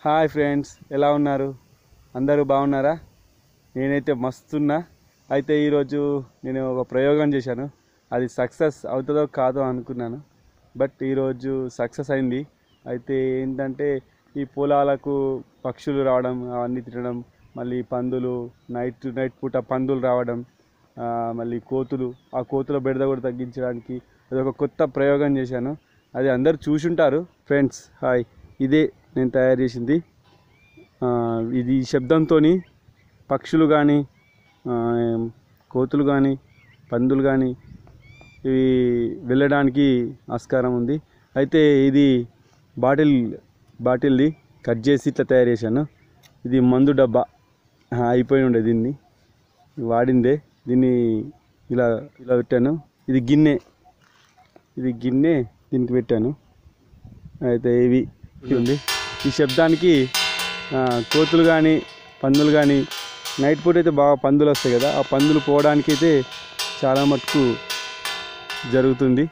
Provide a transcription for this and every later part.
hi friends ఎలా ఉన్నారు అందరూ బాగున్నారా నేనైతే మస్తున్నా అయితే ఈరోజు నేను ఒక ప్రయోగం చేశాను అది సక్సెస్ అవుతుందో కాదో అనుకున్నాను బట్ ఈరోజు సక్సెస్ అయింది అయితే ఏంటంటే ఈ పొలాలకు పక్షులు రావడం అవన్నీ తినడం మళ్ళీ పందులు నైట్ నైట్ పూట పందులు రావడం ఆ, మళ్ళీ కోతులు ఆ కోతుల బెడద కూడా తగ్గించడానికి అది ఒక కొత్త ప్రయోగం చేశాను అది అందరు చూసుంటారు ఫ్రెండ్స్ హాయ్ ఇదే నేను తయారు చేసింది ఆ, ఇది ఈ శబ్దంతో పక్షులు కానీ కోతులు కానీ పందులు కానీ ఇవి వెళ్ళడానికి ఆస్కారం ఉంది అయితే ఇది బాటిల్ బాటిల్ది కట్ చేసి ఇట్లా తయారు చేశాను ఇది మందు డబ్బా ఆ, అయిపోయి ఉండే దీన్ని వాడిందే దీన్ని ఇలా ఇలా పెట్టాను ఇది గిన్నె ఇది గిన్నె దీనికి పెట్టాను అయితే ఇవి ఇది ఉంది ఈ శబ్దానికి ఆ, కోతులు కానీ పందులు కానీ నైట్ పూట అయితే బాగా పందులు వస్తాయి కదా ఆ పందులు పోవడానికి అయితే చాలా మటుకు జరుగుతుంది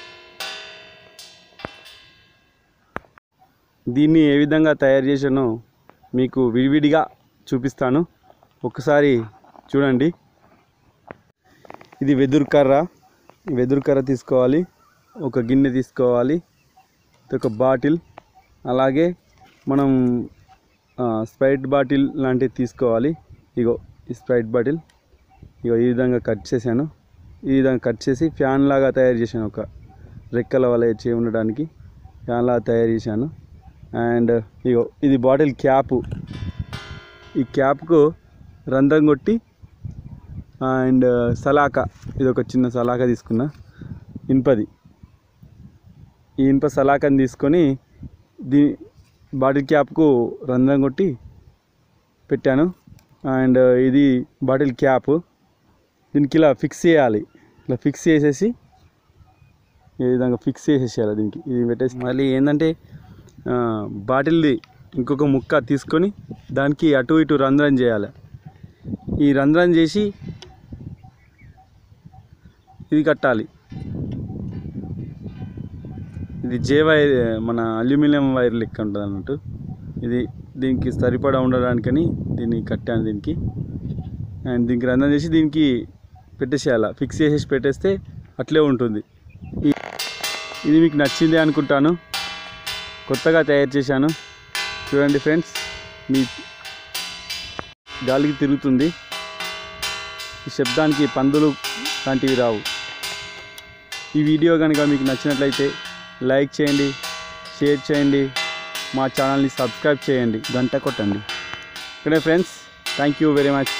దీన్ని ఏ విధంగా తయారు చేశానో మీకు విడివిడిగా చూపిస్తాను ఒకసారి చూడండి ఇది వెదురు కర్ర వెదురు కర్ర తీసుకోవాలి ఒక గిన్నె తీసుకోవాలి ఒక బాటిల్ అలాగే మనం ఆ, స్ప్రైట్ బాటిల్ లాంటివి తీసుకోవాలి ఇగో ఈ స్ప్రైట్ బాటిల్ ఇగో ఈ విధంగా కట్ చేశాను ఈ విధంగా కట్ చేసి ఫ్యాన్ లాగా తయారు చేశాను ఒక రెక్కల వల్ల చే ఉండడానికి ఫ్యాన్ లాగా తయారు చేశాను అండ్ ఇగో ఇది బాటిల్ క్యాపు ఈ క్యాప్కు రంధ్రం కొట్టి అండ్ సలాక ఇది ఒక చిన్న సలాక తీసుకున్నా ఇనుపది ఈ ఇనుప సలాకని తీసుకొని దీ బాటిల్ క్యాప్కు రంధ్రం కొట్టి పెట్టాను అండ్ ఇది బాటిల్ క్యాప్ దీనికి ఇలా ఫిక్స్ చేయాలి ఇలా ఫిక్స్ చేసేసి ఈ విధంగా ఫిక్స్ చేసేసేయాలి దీనికి ఇది పెట్టేసి మళ్ళీ ఏంటంటే ఆ, బాటిల్ది ఇంకొక ముక్క తీసుకొని దానికి అటు ఇటు రంధ్రం చేయాలి ఈ రంధ్రం చేసి ఇది కట్టాలి ఇది జే వైర్ మన అల్యూమినియం వైర్ లెక్క ఉంటుంది అన్నట్టు ఇది దీనికి సరిపడా ఉండడానికని దీన్ని కట్టాను దీనికి అండ్ దీనికి రంధ్రం చేసి దీనికి పెట్టేసేయాలి ఫిక్స్ చేసేసి పెట్టేస్తే అట్లే ఉంటుంది ఈ- ఇది మీకు నచ్చింది అనుకుంటాను కొత్తగా తయారు చేశాను చూడండి ఫ్రెండ్స్ మీ గాలికి తిరుగుతుంది ఈ శబ్దానికి పందులు లాంటివి రావు ఈ వీడియో కనుక మీకు నచ్చినట్లయితే లైక్ చేయండి షేర్ చేయండి మా ఛానల్ని సబ్స్క్రైబ్ చేయండి గంట కొట్టండి okay friends thank you very much